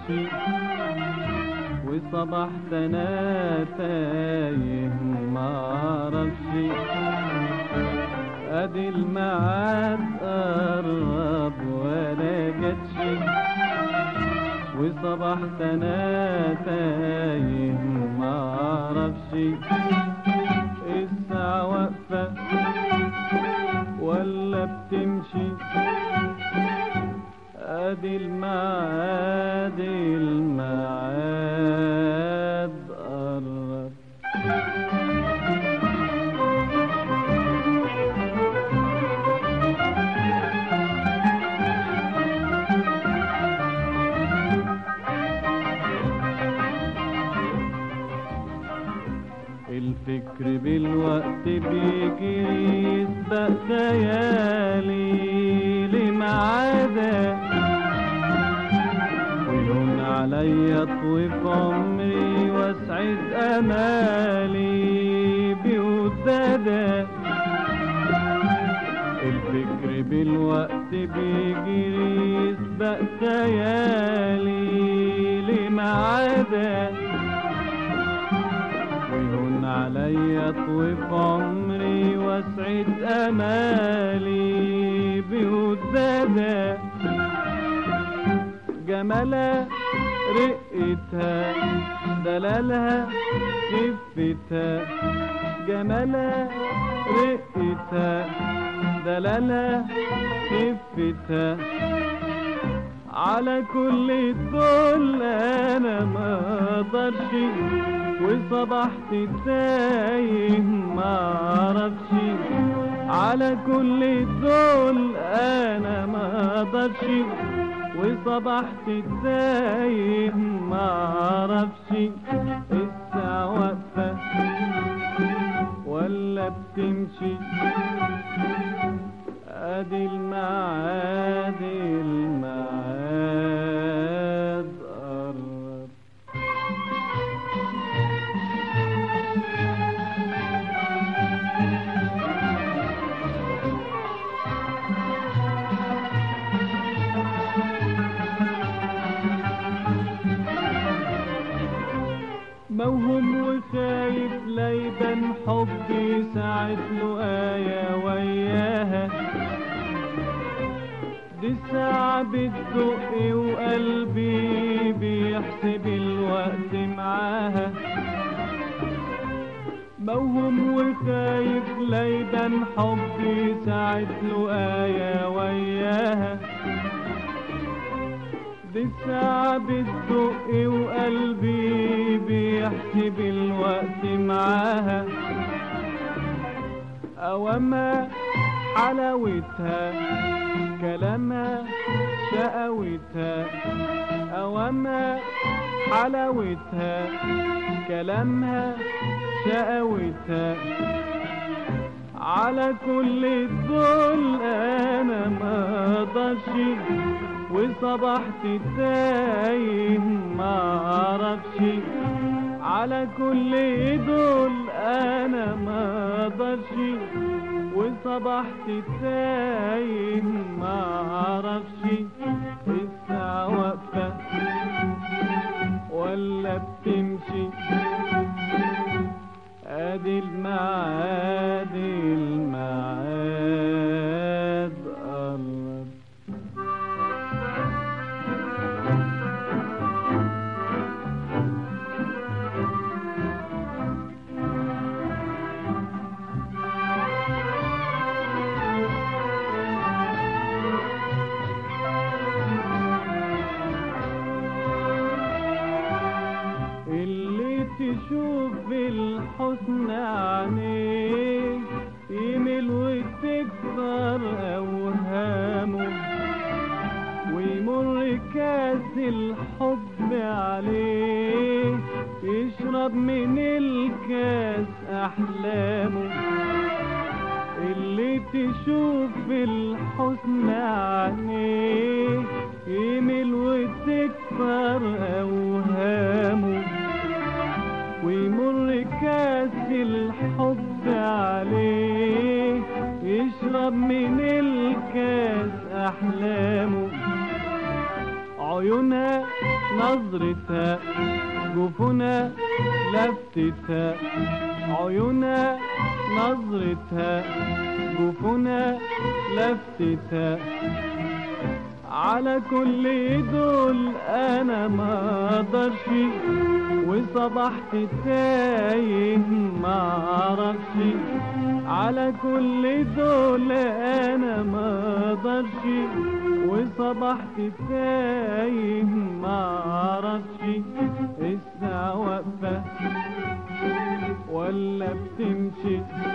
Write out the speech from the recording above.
معرفش وصبحت انا تايه معرفش ادي الميعاد قرب ولا جاتش وصبحت انا تايه معرفش الساعة واقفة ولا بتمشي ادي الميعاد الميعاد قرب الفكر بالوقت بيجري يسبق خيالي لمعاده ويهون عليا طويف عمري واسعد امالي بوداده الفكر بالوقت بيجري يسبق خيالي لمعاده ويهون عليا طويف عمري واسعد امالي بوداده جمالها رقتها دلالها خفتها جمالها رقتها دلالها خفتها على كل دول انا ما اقدرش وصبحت تايه ما اعرفش على كل دول انا ما اقدرش وصبحت تايه ما اعرفش الساعة واقفة ولا بتمشي ادي الميعاد الميعاد قرب موهوم وخايف لا يبان حبي ساعة لقايا وياها دي ساعة بتدق وقلبي بيحسب الوقت معاها موهوم وخايف لا يبان حبي ساعة لقايا وياها دي ساعة بتدق وقلبي بيحسب الوقت معاها أوما حلاوتها كلامها شقاوتها أوما حلاوتها كلامها شقاوتها على كل دول انا ما اقدرش وصبحت تايه ما اعرفش على كل دول انا ما اقدرش وصبحت تايه ما اعرفش الساعة واقفة ولا بتمشي ادي الميعاد الميعاد قرب اللي تشوف الحسن عينيه يميل وتكسر اوهامه ويمر كاس الحب عليه يشرب من الكاس احلامه اللي تشوف الحسن عينيه يميل وتكسر اوهامه ويمر كاس الحب عليه يشرب من الكاس احلامه عيونها نظرتها جفونها لفتتها عيونها نظرتها جفونها لفتتها على كل دول انا ما اقدرش وصبحت تايه ما اعرفش على كل دول انا ما اقدرش وصبحت تايه ما اعرفش الساعة واقفة ولا بتمشي